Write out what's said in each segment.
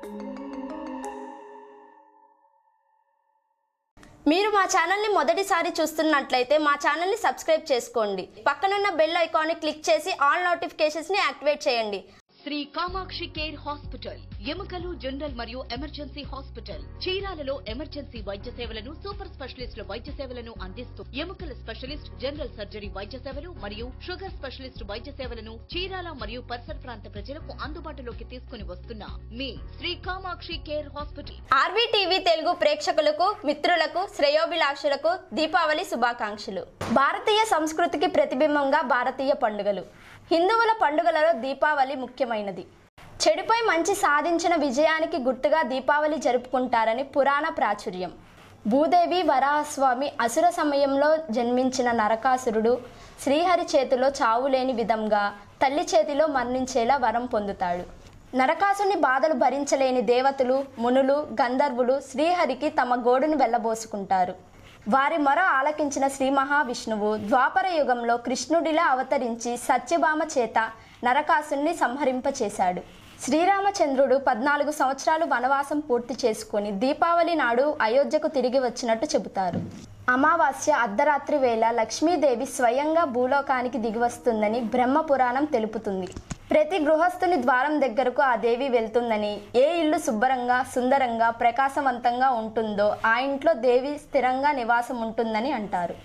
మీరు మా ఛానల్ని మొదటిసారి చూస్తున్నట్లయితే మా ఛానల్ని సబ్స్క్రైబ్ చేసుకోండి పక్కనున్న బెల్ ఐకాన్ని క్లిక్ చేసి ఆల్ నోటిఫికేషన్స్ని యాక్టివేట్ చేయండి శ్రీ కామాక్షి కేర్ హాస్పిటల్ ఎముకలు జనరల్ మరియు ఎమర్జెన్సీ హాస్పిటల్ చీరాలలో ఎమర్జెన్సీ వైద్య సేవలను సూపర్ స్పెషలిస్టుల వైద్య సేవలను అందిస్తూ ఎముకల స్పెషలిస్ట్ జనరల్ సర్జరీ వైద్య సేవలు మరియు షుగర్ స్పెషలిస్ట్ వైద్య సేవలను చీరాల మరియు పరిసర ప్రాంత ప్రజలకు అందుబాటులోకి తీసుకుని వస్తున్న మీ Shri Kamakshi care hospital RV TV Telugu ప్రేక్షకులకు మిత్రులకు శ్రేయోభిలాషులకు దీపావళి శుభాకాంక్షలు భారతీయ సంస్కృతికి ప్రతిబింబంగా భారతీయ పండుగలు హిందువుల పండుగలలో దీపావళి ముఖ్యమైనది చెడుపై మంచి సాధించిన విజయానికి గుర్తుగా దీపావళి జరుపుకుంటారని పురాణ ప్రాచుర్యం భూదేవి వరాహస్వామి అసుర సమయంలో జన్మించిన నరకాసురుడు శ్రీహరి చేతిలో చావులేని విధంగా తల్లి చేతిలో మరణించేలా వరం పొందుతాడు నరకాసుని బాధలు భరించలేని దేవతలు మునులు గంధర్వులు శ్రీహరికి తమ గోడును వెళ్ళబోసుకుంటారు వారి మొర ఆలకించిన శ్రీ మహావిష్ణువు ద్వాపర యుగంలో కృష్ణుడిలా అవతరించి సత్యభామ చేత నరకాసుని సంహరింపచేశాడు శ్రీరామచంద్రుడు పద్నాలుగు సంవత్సరాలు వనవాసం పూర్తి చేసుకొని దీపావళి నాడు అయోధ్యకు తిరిగి వచ్చినట్టు చెబుతారు అమావాస్య అర్ధరాత్రి వేళ లక్ష్మీదేవి స్వయంగా భూలోకానికి దిగివస్తుందని బ్రహ్మ పురాణం తెలుపుతుంది ప్రతి గృహస్థుని ద్వారం దగ్గరకు ఆ దేవి వెళ్తుందని ఏ ఇల్లు శుభ్రంగా సుందరంగా ప్రకాశవంతంగా ఉంటుందో ఆ ఇంట్లో దేవి స్థిరంగా నివాసం ఉంటుందని అంటారు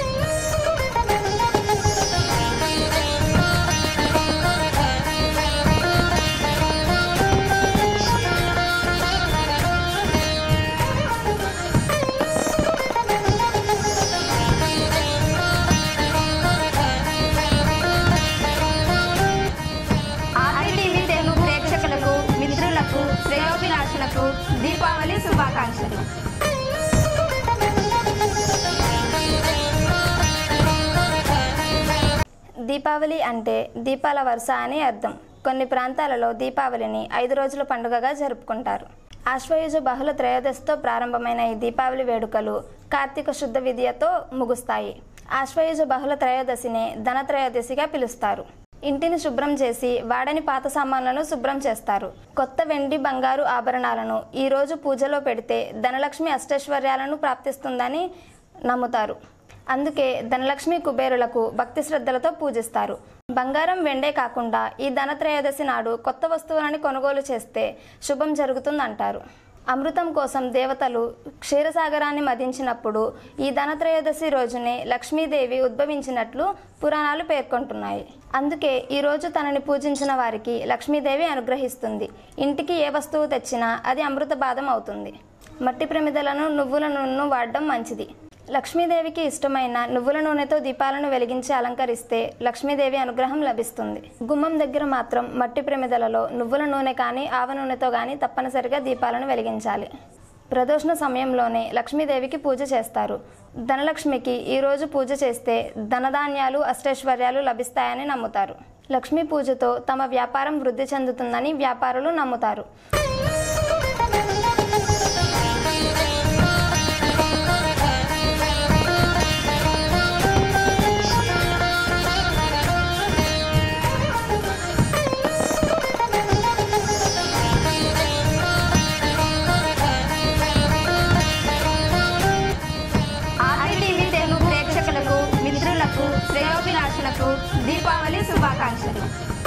ఆర్టీవీ తెలుగు ప్రేక్షకులకు మిత్రులకు శ్రేయోభిలాషులకు దీపావళి శుభాకాంక్షలు దీపావళి అంటే దీపాల వరుస అని అర్థం కొన్ని ప్రాంతాలలో దీపావళిని ఐదు రోజుల పండుగగా జరుపుకుంటారు ఆశ్వయుజ బహుళ త్రయోదశితో ప్రారంభమైన ఈ దీపావళి వేడుకలు కార్తీక శుద్ధ విద్యతో ముగుస్తాయి ఆశ్వయుజ బహుళ త్రయోదశిని ధనత్రయోదశిగా పిలుస్తారు ఇంటిని శుభ్రం చేసి వాడని పాత సామాన్లను శుభ్రం చేస్తారు కొత్త వెండి బంగారు ఆభరణాలను ఈ రోజు పూజలో పెడితే ధనలక్ష్మి అష్టైశ్వర్యాలను ప్రాప్తిస్తుందని నమ్ముతారు అందుకే ధనలక్ష్మి కుబేరులకు భక్తి శ్రద్ధలతో పూజిస్తారు బంగారం వెండే కాకుండా ఈ ధనత్రయోదశి నాడు కొత్త వస్తువులని కొనుగోలు చేస్తే శుభం జరుగుతుందంటారు అమృతం కోసం దేవతలు క్షీరసాగరాన్ని మదించినప్పుడు ఈ ధనత్రయోదశి రోజునే లక్ష్మీదేవి ఉద్భవించినట్లు పురాణాలు పేర్కొంటున్నాయి అందుకే ఈ రోజు తనని పూజించిన వారికి లక్ష్మీదేవి అనుగ్రహిస్తుంది ఇంటికి ఏ వస్తువు తెచ్చినా అది అమృత బాధం అవుతుంది మట్టి ప్రమిదలను నువ్వుల నూనెను వాడడం మంచిది లక్ష్మీదేవికి ఇష్టమైన నువ్వుల నూనెతో దీపాలను వెలిగించి అలంకరిస్తే లక్ష్మీదేవి అనుగ్రహం లభిస్తుంది గుమ్మం దగ్గర మాత్రం మట్టి ప్రమిదలలో నువ్వుల నూనె కానీ ఆవ నూనెతో కానీ తప్పనిసరిగా దీపాలను వెలిగించాలి ప్రదోషణ సమయంలోనే లక్ష్మీదేవికి పూజ చేస్తారు ధనలక్ష్మికి ఈ రోజు పూజ చేస్తే ధనధాన్యాలు అష్టైశ్వర్యాలు లభిస్తాయని నమ్ముతారు లక్ష్మీ పూజతో తమ వ్యాపారం వృద్ధి చెందుతుందని వ్యాపారులు నమ్ముతారు ఆర్టీవీ తెలుగు ప్రేక్షకులకు మిత్రులకు శ్రేయోభిలాషులకు దీపావళి శుభాకాంక్షలు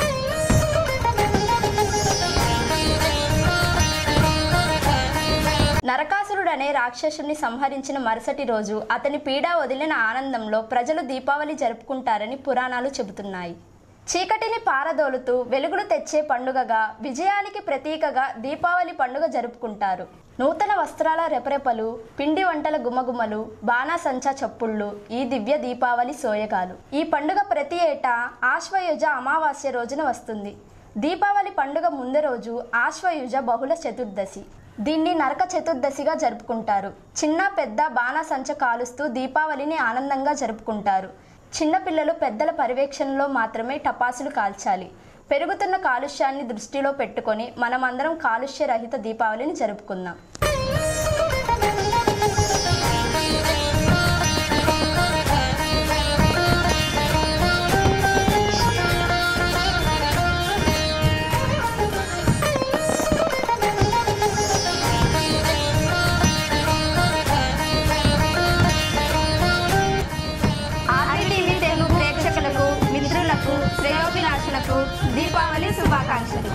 నరకాసురుడు అనే రాక్షసుని సంహరించిన మరుసటి రోజు అతని పీడ వదిలిన ఆనందంలో ప్రజలు దీపావళి జరుపుకుంటారని పురాణాలు చెబుతున్నాయి చీకటిని పారదోలుతూ వెలుగును తెచ్చే పండుగగా విజయానికి ప్రతీకగా దీపావళి పండుగ జరుపుకుంటారు నూతన వస్త్రాల రెపరెపలు పిండి వంటల గుమగుమలు బాణాసంచా చప్పుళ్ళు ఈ దివ్య దీపావళి సోయగాలు ఈ పండుగ ప్రతి ఏటా ఆశ్వయుజ అమావాస్య రోజున వస్తుంది దీపావళి పండుగ ముందు రోజు ఆశ్వయుజ బహుళ చతుర్దశి దీన్ని నరక చతుర్దశిగా జరుపుకుంటారు చిన్న పెద్ద బాణాసంచ కాలుస్తూ దీపావళిని ఆనందంగా జరుపుకుంటారు చిన్నపిల్లలు పెద్దల పర్యవేక్షణలో మాత్రమే టపాసులు కాల్చాలి పెరుగుతున్న కాలుష్యాన్ని దృష్టిలో పెట్టుకొని మనమందరం కాలుష్య రహిత దీపావళిని జరుపుకుందాం దీపావళి శుభాకాంక్షలు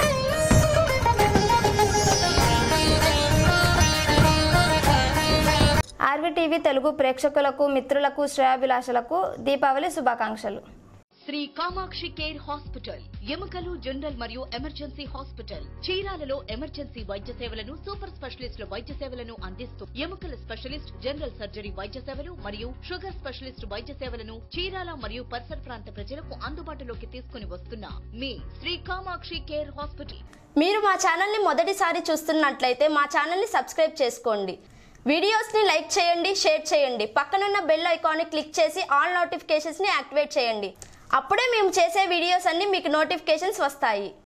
ఆర్వీటీవీ తెలుగు ప్రేక్షకులకు మిత్రులకు శ్రేయాభిలాషులకు దీపావళి శుభాకాంక్షలు శ్రీ కామాక్షి కేర్ హాస్పిటల్ ఎముకలు జనరల్ మరియు ఎమర్జెన్సీ హాస్పిటల్ చీరాలలో ఎమర్జెన్సీ వైద్య సేవలను సూపర్ స్పెషలిస్టుల వైద్య సేవలను అందిస్తూ ఎముకల స్పెషలిస్ట్ జనరల్ సర్జరీ వైద్య సేవలు మరియు షుగర్ స్పెషలిస్ట్ వైద్య సేవలను చీరాల మరియు పరిసర ప్రాంత ప్రజలకు అందుబాటులోకి తీసుకుని వస్తున్న మీ శ్రీ కామాక్షి కేర్ హాస్పిటల్ మీరు మా ఛానల్ని మొదటిసారి చూస్తున్నట్లయితే మా ఛానల్ని సబ్స్క్రైబ్ చేసుకోండి వీడియోస్ని లైక్ చేయండి షేర్ చేయండి పక్కనున్న బెల్ ఐకాన్ని క్లిక్ చేసి ఆల్ నోటిఫికేషన్స్ని యాక్టివేట్ చేయండి అప్పుడే మేము చేసే వీడియోస్ అన్ని మీకు నోటిఫికేషన్స్ వస్తాయి